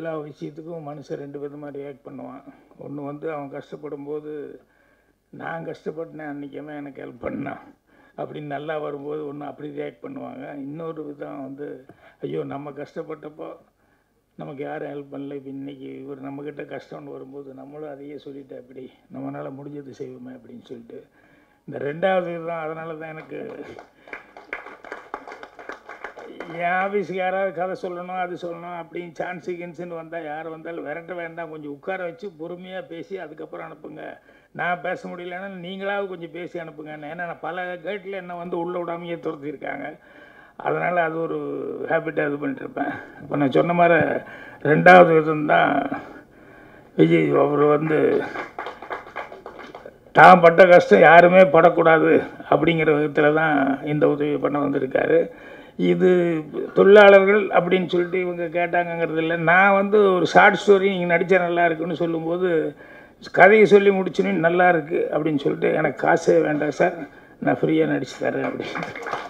எல்லா விஷயத்துக்கும் மனுஷன் ரெண்டு விதமாக ரியாக்ட் பண்ணுவான் ஒன்று வந்து அவன் கஷ்டப்படும் போது நான் கஷ்டப்பட்டேன் அன்றைக்கி அவன் எனக்கு ஹெல்ப் பண்ணான் அப்படின்னு நல்லா வரும்போது ஒன்று அப்படி ரியாக்ட் பண்ணுவாங்க இன்னொரு விதம் வந்து ஐயோ நம்ம கஷ்டப்பட்டப்போ நமக்கு யாரும் ஹெல்ப் பண்ணல இப்போ இன்றைக்கி இவர் நம்மக்கிட்ட கஷ்டம்னு வரும்போது நம்மளும் அதையே சொல்லிட்டு அப்படி நம்மளால் முடிஞ்சது செய்வோமே அப்படின்னு சொல்லிட்டு இந்த ரெண்டாவது இதுதான் அதனால தான் எனக்கு என் ஆஃபீஸுக்கு யாராவது கதை சொல்லணும் அது சொல்லணும் அப்படின்னு சான்ஸு கின்ஸுன்னு வந்தால் யார் வந்தாலும் விரட்ட வேண்டாம் கொஞ்சம் உட்கார வச்சு பொறுமையாக பேசி அதுக்கப்புறம் அனுப்புங்க நான் பேச முடியலன்னா நீங்களாவது கொஞ்சம் பேசி அனுப்புங்க ஏன்னா நான் பல கேட்டில் என்ன வந்து உள்ள விடாமையே துரத்திருக்காங்க அதனால் அது ஒரு ஹேபிட்டாக இது பண்ணிட்டுருப்பேன் இப்போ நான் சொன்ன மாதிரி ரெண்டாவது விதம் தான் விஜய் அவர் வந்து தான் பட்ட கஷ்டம் யாருமே படக்கூடாது அப்படிங்கிற விதத்தில் தான் இந்த உதவி பண்ண வந்திருக்காரு இது தொழிலாளர்கள் அப்படின்னு சொல்லிட்டு இவங்க கேட்டாங்கங்கிறது இல்லை நான் வந்து ஒரு ஷார்ட் ஸ்டோரி நீங்கள் நடித்தா நல்லா இருக்குன்னு சொல்லும்போது கதையை சொல்லி முடிச்சுன்னு நல்லா இருக்கு அப்படின்னு சொல்லிட்டு எனக்கு காசே வேண்டாம் சார் நான் ஃப்ரீயாக நடிச்சு தரேன் அப்படின்னு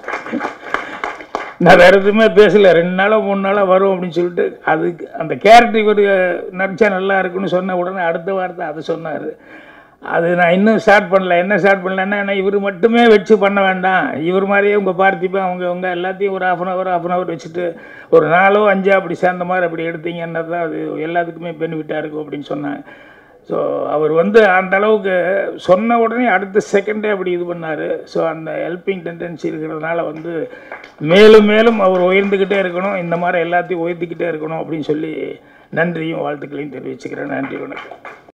நான் வேறு எதுவுமே பேசலை ரெண்டு நாளோ மூணு நாளாக வரும் அப்படின்னு சொல்லிட்டு அதுக்கு அந்த கேரக்டர் இவர் நடித்தா நல்லா இருக்குன்னு சொன்ன உடனே அடுத்த வாரத்தை அதை சொன்னார் அது நான் இன்னும் ஸ்டார்ட் பண்ணல என்ன ஸ்டார்ட் பண்ணலன்னா நான் இவர் மட்டுமே வச்சு பண்ண வேண்டாம் இவர் மாதிரியே உங்கள் பார்த்திப்பேன் அவங்க அவங்க எல்லாத்தையும் ஒரு half an hour half an hour வச்சுட்டு ஒரு நாலோ அஞ்சோ அப்படி சேர்ந்த மாதிரி அப்படி எடுத்தீங்கன்னா தான் அது எல்லாத்துக்குமே பெனிஃபிட்டாக இருக்கும் அப்படின்னு சொன்னேன் ஸோ அவர் வந்து அந்த அளவுக்கு சொன்ன உடனே அடுத்த செகண்டே அப்படி இது பண்ணார் ஸோ அந்த ஹெல்பிங் டெண்டன்சி இருக்கிறதுனால வந்து மேலும் மேலும் அவர் உயர்ந்துக்கிட்டே இருக்கணும் இந்த மாதிரி எல்லாத்தையும் உயர்த்திக்கிட்டே இருக்கணும் அப்படின்னு சொல்லி நன்றியும் வாழ்த்துக்களையும் தெரிவிச்சுக்கிறேன் நன்றி வணக்கம்